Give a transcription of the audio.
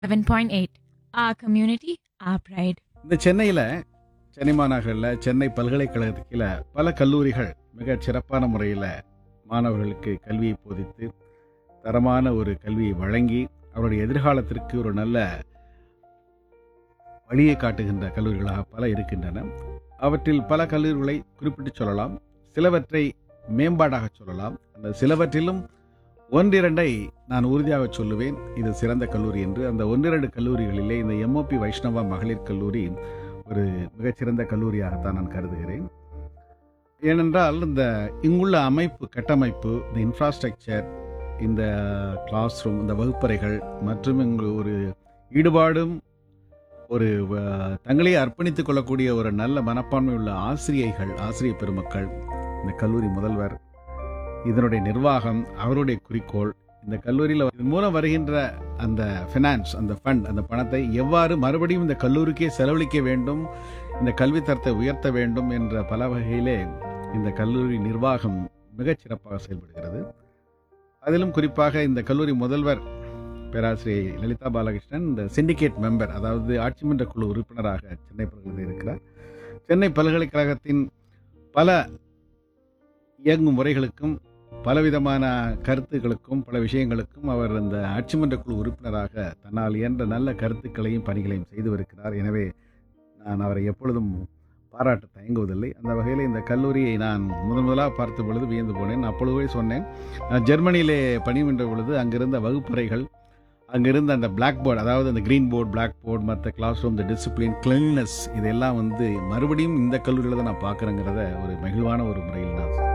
7.8 Our community, our pride. இந்த சென்னையில் சென்னை மாநகரில் சென்னை பல்கலைக்கழகத்தில் பல கல்லூரிகள் மிகச் சிறப்பான முறையில் மாணவர்களுக்கு கல்வியை போதித்து தரமான ஒரு கல்வியை வழங்கி அவருடைய எதிர்காலத்திற்கு ஒரு நல்ல வழியை காட்டுகின்ற கல்லூரிகளாக பல இருக்கின்றன அவற்றில் பல கல்லூரிகளை குறிப்பிட்டு சொல்லலாம் சிலவற்றை மேம்பாடாக சொல்லலாம் அந்த சிலவற்றிலும் ஒன்றிரண்டை நான் உறுதியாக சொல்லுவேன் இது சிறந்த கல்லூரி என்று அந்த ஒன்றிரண்டு கல்லூரிகளிலே இந்த எம்ஓபி வைஷ்ணவா மகளிர் கல்லூரி ஒரு மிகச்சிறந்த கல்லூரியாகத்தான் நான் கருதுகிறேன் ஏனென்றால் இந்த இங்குள்ள அமைப்பு கட்டமைப்பு இந்த இன்ஃப்ராஸ்ட்ரக்சர் இந்த கிளாஸ் ரூம் இந்த வகுப்பறைகள் மற்றும் இங்கு ஒரு ஈடுபாடும் ஒரு வ- தங்களையே அர்ப்பணித்துக் கொள்ளக்கூடிய ஒரு நல்ல மனப்பான்மை உள்ள ஆசிரியைகள் ஆசிரிய பெருமக்கள் இந்த கல்லூரி முதல்வர் இதனுடைய நிர்வாகம் அவருடைய குறிக்கோள் இந்த கல்லூரியில் இதன் மூலம் வருகின்ற அந்த ஃபினான்ஸ் அந்த ஃபண்ட் அந்த பணத்தை எவ்வாறு மறுபடியும் இந்த கல்லூரிக்கே செலவழிக்க வேண்டும் இந்த கல்வி தரத்தை உயர்த்த வேண்டும் என்ற பல வகையிலே இந்த கல்லூரி நிர்வாகம் மிகச் சிறப்பாக செயல்படுகிறது அதிலும் குறிப்பாக இந்த கல்லூரி முதல்வர் பேராசிரியை லலிதா பாலகிருஷ்ணன் இந்த சிண்டிகேட் மெம்பர் அதாவது ஆட்சி மன்ற குழு உறுப்பினராக சென்னை பல்கலைக்கழகத்தில் இருக்கிறார் சென்னை பல்கலைக்கழகத்தின் பல இயங்கும் முறைகளுக்கும் பலவிதமான கருத்துக்களுக்கும் பல விஷயங்களுக்கும் அவர் இந்த ஆட்சி மன்ற குழு உறுப்பினராக தன்னால் இயன்ற நல்ல கருத்துக்களையும் பணிகளையும் செய்து வருகிறார் எனவே நான் அவரை எப்பொழுதும் பாராட்ட தயங்குவதில்லை அந்த வகையில் இந்த கல்லூரியை நான் முதன் முதலாக பார்த்த பொழுது வியந்து போனேன் அப்பொழுதே சொன்னேன் நான் ஜெர்மனியிலே பணிபுரிந்த பொழுது அங்கிருந்த வகுப்பறைகள் அங்கிருந்த அந்த பிளாக் போர்டு அதாவது அந்த க்ரீன் போர்டு பிளாக் போர்டு மற்ற கிளாஸ் ரூம் இந்த டிசிப்ளின் கிளீன்னஸ் இதெல்லாம் வந்து மறுபடியும் இந்த கல்லூரியில் தான் நான் பார்க்குறேங்கிறத ஒரு மகிழ்வான ஒரு முறையில் நான்